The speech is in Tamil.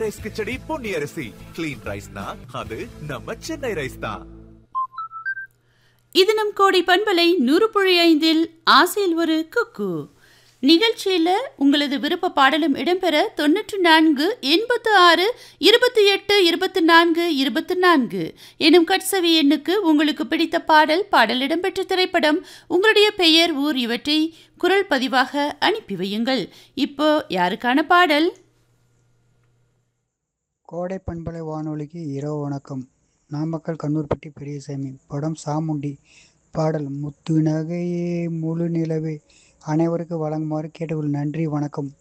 ரைஸ் கிச்சடி பொன்னி அரிசி கிளீன் ரைஸ்னா அது நம்ம சென்னை ரைஸ் தான் இது நம் கோடி பண்பலை நூறு புள்ளி ஐந்தில் ஆசையில் ஒரு குக்கு நிகழ்ச்சியில் உங்களது விருப்ப பாடலும் இடம்பெற தொண்ணூற்று நான்கு எண்பத்து ஆறு இருபத்தி எட்டு இருபத்தி நான்கு இருபத்தி நான்கு எனும் கட்சவி எண்ணுக்கு உங்களுக்கு பிடித்த பாடல் பாடல் இடம்பெற்ற திரைப்படம் உங்களுடைய பெயர் ஊர் இவற்றை குரல் பதிவாக அனுப்பி வையுங்கள் இப்போ யாருக்கான பாடல் கோடை பண்பலை வானொலிக்கு இரவு வணக்கம் நாமக்கல் கண்ணூர்பட்டி பெரியசாமி படம் சாமுண்டி பாடல் முத்து நகையே முழு நிலவே அனைவருக்கும் வழங்குமாறு கேட்டுக்கொள் நன்றி வணக்கம்